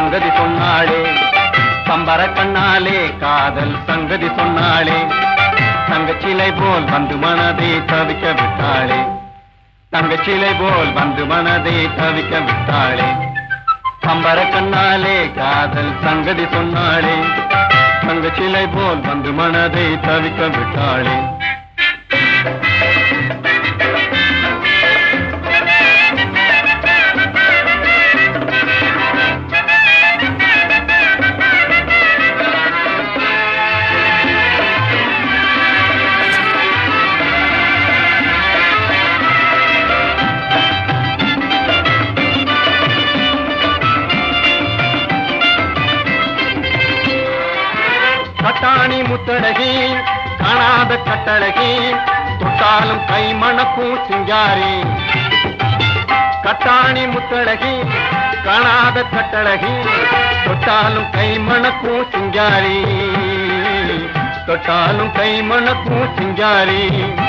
சங்கதி சொன்னாளே பம்பர கண்ணாலே காதல் சங்கதி சொன்னாளே தங்கச்சிலை போல் வந்து மனதை தவிக்க விட்டாளே தங்கச்சிலை போல் வந்து மனதை தவிக்க விட்டாளே பம்பர கண்ணாலே காதல் சங்கதி சொன்னாளே தங்கச்சிலை போல் வந்து மனதை தவிக்க விட்டாளே கட்டாணி முத்தழகி காணாத கட்டழகி தொட்டாலும் கை மணக்கும் சிங்காரி கட்டாணி முத்தழகி காணாத கட்டழகி தொட்டாலும் கை மணக்கும் சிங்காரி தொட்டாலும் கை மணக்கும் சிங்காரி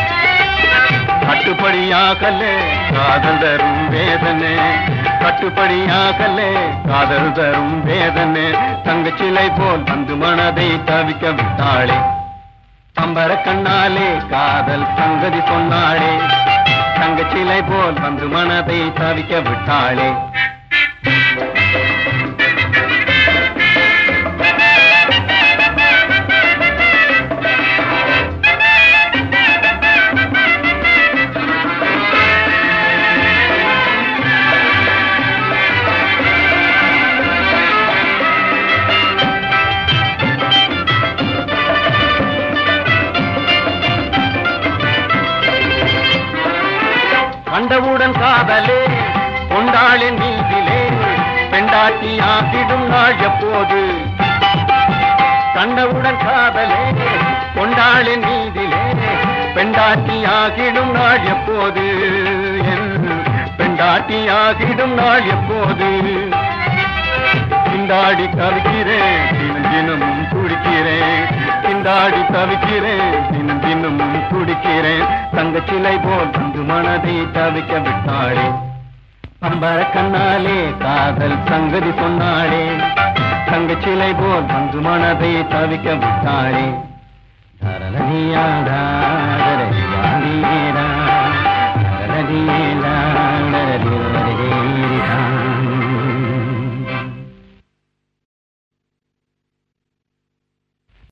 கட்டுப்படியாகலே காதல் தரும் வேதனை கட்டுப்படியாகலே காதல் தரும் வேதனை தங்கச்சிலை போல் வந்து மனதை தவிக்க விட்டாளே பம்பர கண்ணாலே காதல் சங்கதி சொன்னாளே தங்கச்சிலை போல் வந்து மனதை தவிக்க விட்டாளே கண்டவுடன் காதலே கொண்டாளின் நீதிலே பெண்டாட்டி ஆகிடும் நாள் எப்போது கண்டவுடன் காதலே கொண்டாளின் நீதிலே பெண்டாட்டி ஆகிடும் நாள் எப்போது என் பெண்டாட்டி ஆகிடும் நாள் எப்போது திண்டாடி தவிக்கிறேன் தினம் தினமும் துடிக்கிறேன் திண்டாடி தவிக்கிறேன் தினம் தினமும் துடிக்கிறேன் தங்கச்சிலை போல் வந்து மனதை தவிக்க விட்டாளே பம்பர கண்ணாலே காதல் சங்கதி சொன்னாளே தங்கச்சிலை போல் வந்து மனதை தவிக்க விட்டாளே தரலனியாடா தரலியாடா தரலியேடா தரலியேடா